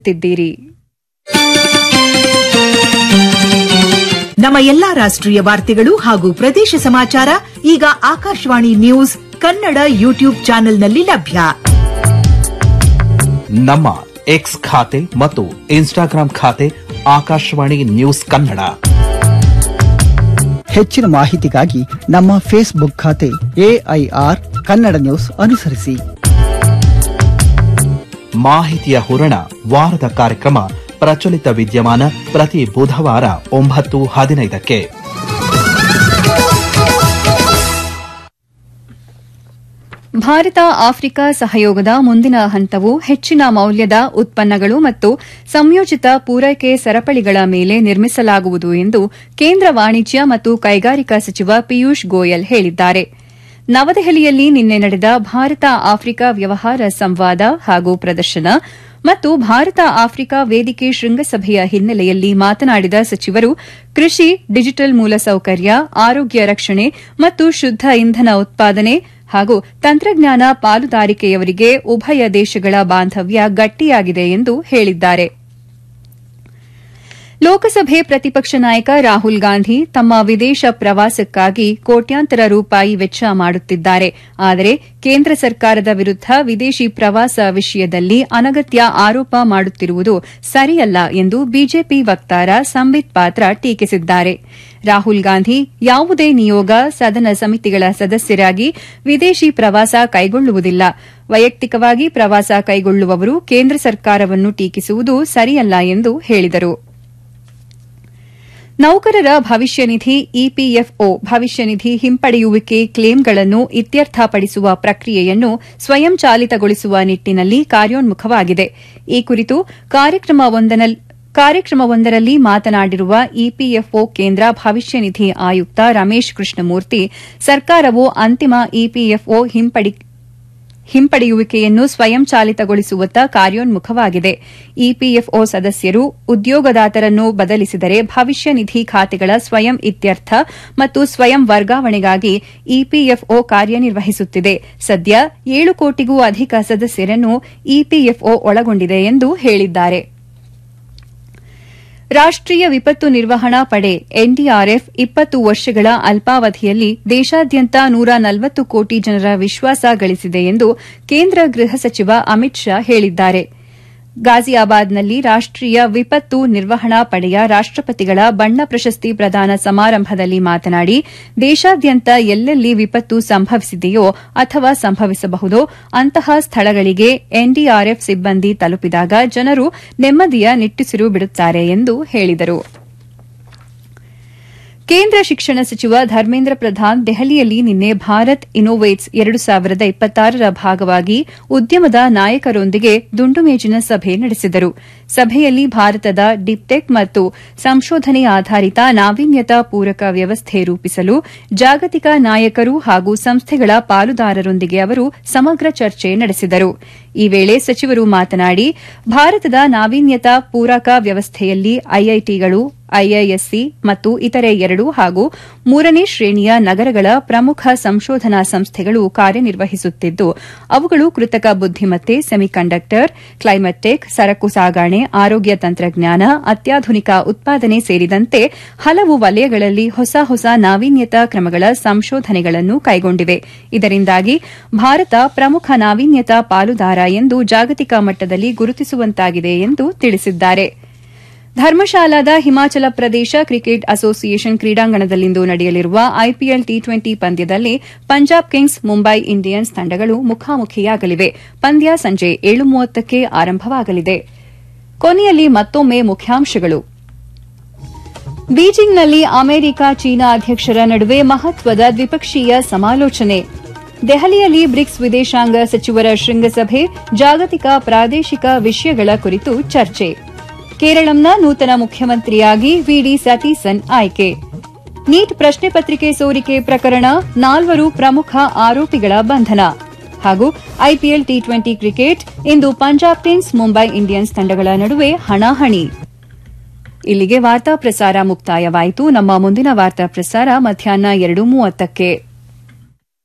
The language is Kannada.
ತಿದ್ದೀರಿ ನಮ್ಮ ಎಲ್ಲಾ ರಾಷ್ಟ್ರೀಯ ವಾರ್ತೆಗಳು ಹಾಗೂ ಪ್ರದೇಶ ಸಮಾಚಾರ ಈಗ ಆಕಾಶವಾಣಿ ನ್ಯೂಸ್ ಕನ್ನಡ ಯೂಟ್ಯೂಬ್ ಚಾನೆಲ್ನಲ್ಲಿ ಲಭ್ಯ ನಮ್ಮ ಎಕ್ಸ್ ಖಾತೆ ಮತ್ತು ಇನ್ಸ್ಟಾಗ್ರಾಂ ಖಾತೆ ಆಕಾಶವಾಣಿ ನ್ಯೂಸ್ ಕನ್ನಡ ಹೆಚ್ಚಿನ ಮಾಹಿತಿಗಾಗಿ ನಮ್ಮ ಫೇಸ್ಬುಕ್ ಖಾತೆ ಎಐಆರ್ ಕನ್ನಡ ನ್ಯೂಸ್ ಅನುಸರಿಸಿ ಮಾಹಿತಿಯ ಹೂರಣ ವಾರದ ಕಾರ್ಯಕ್ರಮ ಪ್ರಚಲಿತ ವಿದ್ಯಮಾನ ಪ್ರತಿ ಬುಧವಾರ ಒಂಬತ್ತು ಹದಿನೈದಕ್ಕೆ ಭಾರತ ಆಫ್ರಿಕಾ ಸಹಯೋಗದ ಮುಂದಿನ ಹಂತವು ಹೆಚ್ಚಿನ ಮೌಲ್ಯದ ಉತ್ಪನ್ನಗಳು ಮತ್ತು ಸಂಯೋಜಿತ ಪೂರೈಕೆ ಸರಪಳಿಗಳ ಮೇಲೆ ನಿರ್ಮಿಸಲಾಗುವುದು ಎಂದು ಕೇಂದ್ರ ವಾಣಿಜ್ಯ ಮತ್ತು ಕೈಗಾರಿಕಾ ಸಚಿವ ಪಿಯೂಷ್ ಗೋಯಲ್ ಹೇಳಿದ್ದಾರೆ ನವದೆಹಲಿಯಲ್ಲಿ ನಿನ್ನೆ ನಡೆದ ಭಾರತ ಆಫ್ರಿಕಾ ವ್ಯವಹಾರ ಸಂವಾದ ಹಾಗೂ ಪ್ರದರ್ಶನ ಮತ್ತು ಭಾರತ ಆಫ್ರಿಕಾ ವೇದಿಕೆ ಶೃಂಗಸಭೆಯ ಹಿನ್ನೆಲೆಯಲ್ಲಿ ಮಾತನಾಡಿದ ಸಚಿವರು ಕೃಷಿ ಡಿಜಿಟಲ್ ಮೂಲಸೌಕರ್ಯ ಆರೋಗ್ಯ ರಕ್ಷಣೆ ಮತ್ತು ಶುದ್ದ ಇಂಧನ ಉತ್ಪಾದನೆ ಹಾಗೂ ತಂತ್ರಜ್ಞಾನ ಪಾಲುದಾರಿಕೆಯವರಿಗೆ ಉಭಯ ದೇಶಗಳ ಬಾಂಧವ್ಯ ಗಟ್ಟಿಯಾಗಿದೆ ಎಂದು ಹೇಳಿದ್ದಾರೆ ಲೋಕಸಭೆ ಪ್ರತಿಪಕ್ಷ ನಾಯಕ ರಾಹುಲ್ ಗಾಂಧಿ ತಮ್ಮ ವಿದೇಶ ಪ್ರವಾಸಕ್ಕಾಗಿ ಕೋಟ್ಯಾಂತರ ರೂಪಾಯಿ ವೆಚ್ಚ ಮಾಡುತ್ತಿದ್ದಾರೆ ಆದರೆ ಕೇಂದ್ರ ಸರ್ಕಾರದ ವಿರುದ್ದ ವಿದೇಶಿ ಪ್ರವಾಸ ವಿಷಯದಲ್ಲಿ ಅನಗತ್ಯ ಆರೋಪ ಮಾಡುತ್ತಿರುವುದು ಸರಿಯಲ್ಲ ಎಂದು ಬಿಜೆಪಿ ವಕ್ತಾರ ಸಂಬಿತ್ ಪಾತ್ರ ಟೀಕಿಸಿದ್ದಾರೆ ರಾಹುಲ್ ಗಾಂಧಿ ಯಾವುದೇ ನಿಯೋಗ ಸದನ ಸಮಿತಿಗಳ ಸದಸ್ಯರಾಗಿ ವಿದೇಶಿ ಪ್ರವಾಸ ಕೈಗೊಳ್ಳುವುದಿಲ್ಲ ವೈಯಕ್ತಿಕವಾಗಿ ಪ್ರವಾಸ ಕೈಗೊಳ್ಳುವವರು ಕೇಂದ್ರ ಸರ್ಕಾರವನ್ನು ಟೀಕಿಸುವುದು ಸರಿಯಲ್ಲ ಎಂದು ಹೇಳಿದರು ನೌಕರರ ಭವಿಷ್ಯ ನಿಧಿ ಇಪಿಎಫ್ಒ ಭವಿಷ್ಯ ನಿಧಿ ಹಿಂಪಡೆಯುವಿಕೆ ಕ್ಲೇಮ್ಗಳನ್ನು ಇತ್ಯರ್ಥಪಡಿಸುವ ಪ್ರಕ್ರಿಯೆಯನ್ನು ಸ್ವಯಂಚಾಲಿತಗೊಳಿಸುವ ನಿಟ್ಟಿನಲ್ಲಿ ಕಾರ್ಯೋನ್ಮುಖವಾಗಿದೆ ಈ ಕುರಿತು ಕಾರ್ಯಕ್ರಮವೊಂದರಲ್ಲಿ ಮಾತನಾಡಿರುವ ಇಪಿಎಫ್ಒ ಕೇಂದ್ರ ಭವಿಷ್ಯ ನಿಧಿ ಆಯುಕ್ತ ರಮೇಶ್ ಕೃಷ್ಣಮೂರ್ತಿ ಸರ್ಕಾರವು ಅಂತಿಮ ಇಪಿಎಫ್ಒ ಹಿಂಪಡೆಯುವಿಕೆಯನ್ನು ಸ್ವಯಂಚಾಲಿತಗೊಳಿಸುವತ್ತ ಕಾರ್ಯೋನ್ಮುಖವಾಗಿದೆ ಇಪಿಎಫ್ಒ ಸದಸ್ಯರು ಉದ್ಯೋಗದಾತರನ್ನು ಬದಲಿಸಿದರೆ ಭವಿಷ್ಯ ನಿಧಿ ಖಾತೆಗಳ ಸ್ವಯಂ ಇತ್ಯರ್ಥ ಮತ್ತು ಸ್ವಯಂ ವರ್ಗಾವಣೆಗಾಗಿ ಇಪಿಎಫ್ಒ ಕಾರ್ಯನಿರ್ವಹಿಸುತ್ತಿದೆ ಸದ್ಯ ಏಳು ಕೋಟಿಗೂ ಅಧಿಕ ಸದಸ್ಯರನ್ನು ಇಪಿಎಫ್ಒ ಒಳಗೊಂಡಿದೆ ಎಂದು ಹೇಳಿದ್ದಾರೆ ರಾಷ್ಟೀಯ ವಿಪತ್ತು ನಿರ್ವಹಣಾ ಪಡೆ ಎನ್ಡಿಆರ್ಎಫ್ ಇಪ್ಪತ್ತು ವರ್ಷಗಳ ಅಲ್ಪಾವಧಿಯಲ್ಲಿ ದೇಶಾದ್ಯಂತ ನೂರ ನಲವತ್ತು ಕೋಟಿ ಜನರ ವಿಶ್ವಾಸ ಗಳಿಸಿದೆ ಎಂದು ಕೇಂದ್ರ ಗೃಹ ಸಚಿವ ಅಮಿತ್ ಶಾ ಹೇಳಿದ್ದಾರೆ ಗಾಜಿಯಾಬಾದ್ನಲ್ಲಿ ರಾಷ್ಟೀಯ ವಿಪತ್ತು ನಿರ್ವಹಣಾ ಪಡೆಯ ರಾಷ್ಟಪತಿಗಳ ಬಣ್ಣ ಪ್ರಶಸ್ತಿ ಪ್ರದಾನ ಸಮಾರಂಭದಲ್ಲಿ ಮಾತನಾಡಿ ದೇಶಾದ್ಯಂತ ಎಲ್ಲೆಲ್ಲಿ ವಿಪತ್ತು ಸಂಭವಿಸಿದೆಯೋ ಅಥವಾ ಸಂಭವಿಸಬಹುದೋ ಅಂತಹ ಸ್ಥಳಗಳಿಗೆ ಎನ್ಡಿಆರ್ಎಫ್ ಸಿಬ್ಬಂದಿ ತಲುಪಿದಾಗ ಜನರು ನೆಮ್ಮದಿಯ ನಿಟ್ಟುಸಿರು ಬಿಡುತ್ತಾರೆ ಎಂದು ಹೇಳಿದರು ಕೇಂದ್ರ ಶಿಕ್ಷಣ ಸಚಿವ ಧರ್ಮೇಂದ್ರ ಪ್ರಧಾನ್ ದೆಹಲಿಯಲ್ಲಿ ನಿನ್ನೆ ಭಾರತ್ ಇನ್ನೋವೇಟ್ಸ್ ಎರಡು ಸಾವಿರದ ಇಪ್ಪತ್ತಾರರ ಭಾಗವಾಗಿ ಉದ್ಯಮದ ನಾಯಕರೊಂದಿಗೆ ದುಂಡುಮೇಜಿನ ಸಭೆ ನಡೆಸಿದರು ಸಭೆಯಲ್ಲಿ ಭಾರತದ ಡಿಪ್ಟೆಕ್ ಮತ್ತು ಸಂಶೋಧನೆ ಆಧಾರಿತ ನಾವೀನ್ಯತಾ ಪೂರಕ ವ್ಯವಸ್ಥೆ ರೂಪಿಸಲು ಜಾಗತಿಕ ನಾಯಕರು ಹಾಗೂ ಸಂಸ್ಥೆಗಳ ಪಾಲುದಾರರೊಂದಿಗೆ ಅವರು ಸಮಗ್ರ ಚರ್ಚೆ ನಡೆಸಿದರು ಈ ವೇಳೆ ಸಚಿವರು ಮಾತನಾಡಿ ಭಾರತದ ನಾವೀನ್ಯತಾ ಪೂರಕ ವ್ಯವಸ್ಥೆಯಲ್ಲಿ ಐಐಟಿಗಳು ಐಐಎಸ್ಸಿ ಮತ್ತು ಇತರೆ ಎರಡು ಹಾಗೂ ಮೂರನೇ ಶ್ರೇಣಿಯ ನಗರಗಳ ಪ್ರಮುಖ ಸಂಶೋಧನಾ ಸಂಸ್ಥೆಗಳು ಕಾರ್ಯನಿರ್ವಹಿಸುತ್ತಿದ್ದು ಅವುಗಳು ಕೃತಕ ಬುದ್ದಿಮತ್ತೆ ಸೆಮಿಕಂಡಕ್ಟರ್ ಕ್ಲೈಮೇಟ್ ಟೆಕ್ ಸರಕು ಸಾಗಣೆ ಆರೋಗ್ಯ ತಂತ್ರಜ್ಞಾನ ಅತ್ಯಾಧುನಿಕ ಉತ್ಪಾದನೆ ಸೇರಿದಂತೆ ಹಲವು ವಲಯಗಳಲ್ಲಿ ಹೊಸ ಹೊಸ ನಾವೀನ್ಯತಾ ಕ್ರಮಗಳ ಸಂಶೋಧನೆಗಳನ್ನು ಕೈಗೊಂಡಿವೆ ಇದರಿಂದಾಗಿ ಭಾರತ ಪ್ರಮುಖ ನಾವೀನ್ಯತಾ ಪಾಲುದಾರ ಎಂದು ಜಾಗತಿಕ ಮಟ್ಟದಲ್ಲಿ ಗುರುತಿಸುವಂತಾಗಿದೆ ಎಂದು ತಿಳಿಸಿದ್ದಾರೆ ಧರ್ಮಶಾಲಾದ ಹಿಮಾಚಲ ಪ್ರದೇಶ ಕ್ರಿಕೆಟ್ ಅಸೋಸಿಯೇಷನ್ ಕ್ರೀಡಾಂಗಣದಲ್ಲಿಂದು ನಡೆಯಲಿರುವ ಐಪಿಎಲ್ ಟಿ ಟ್ವೆಂಟಿ ಪಂದ್ಯದಲ್ಲಿ ಪಂಜಾಬ್ ಕಿಂಗ್ಸ್ ಮುಂಬೈ ಇಂಡಿಯನ್ಸ್ ತಂಡಗಳು ಮುಖಾಮುಖಿಯಾಗಲಿವೆ ಪಂದ್ಯ ಸಂಜೆ ಏಳು ಮೂವತ್ತಕ್ಕೆ ಆರಂಭವಾಗಲಿದೆ ಕೊನೆಯಲ್ಲಿ ಮತ್ತೊಮ್ಮೆ ಮುಖ್ಯಾಂಶಗಳು ಬೀಜಿಂಗ್ನಲ್ಲಿ ಅಮೆರಿಕ ಚೀನಾ ಅಧ್ಯಕ್ಷರ ನಡುವೆ ಮಹತ್ವದ ದ್ವಿಪಕ್ಷೀಯ ಸಮಾಲೋಚನೆ ದೆಹಲಿಯಲ್ಲಿ ಬ್ರಿಕ್ಸ್ ವಿದೇಶಾಂಗ ಸಚಿವರ ಶೃಂಗಸಭೆ ಜಾಗತಿಕ ಪ್ರಾದೇಶಿಕ ವಿಷಯಗಳ ಕುರಿತು ಚರ್ಚೆ ಕೇರಳಂನ ನೂತನ ಮುಖ್ಯಮಂತ್ರಿಯಾಗಿ ವಿಡಿ ಸತೀಸನ್ ಆಯ್ಕೆ ನೀಟ್ ಪ್ರಶ್ನೆ ಪತ್ರಿಕೆ ಸೋರಿಕೆ ಪ್ರಕರಣ ನಾಲ್ವರು ಪ್ರಮುಖ ಆರೋಪಿಗಳ ಬಂಧನ ಹಾಗೂ ಐಪಿಎಲ್ ಟಿ ಟ್ವೆಂಟಿ ಕ್ರಿಕೆಟ್ ಇಂದು ಪಂಜಾಬ್ ಕಿಂಗ್ಸ್ ಮುಂಬೈ ಇಂಡಿಯನ್ಸ್ ತಂಡಗಳ ನಡುವೆ ಹಣಾಹಣಿ ಇಲ್ಲಿಗೆ ವಾರ್ತಾ ಪ್ರಸಾರ ಮುಕ್ತಾಯವಾಯಿತು ನಮ್ಮ ಮುಂದಿನ ವಾರ್ತಾ ಪ್ರಸಾರ ಮಧ್ಯಾಹ್ನ ಎರಡು ಮೂವತ್ತಕ್ಕೆ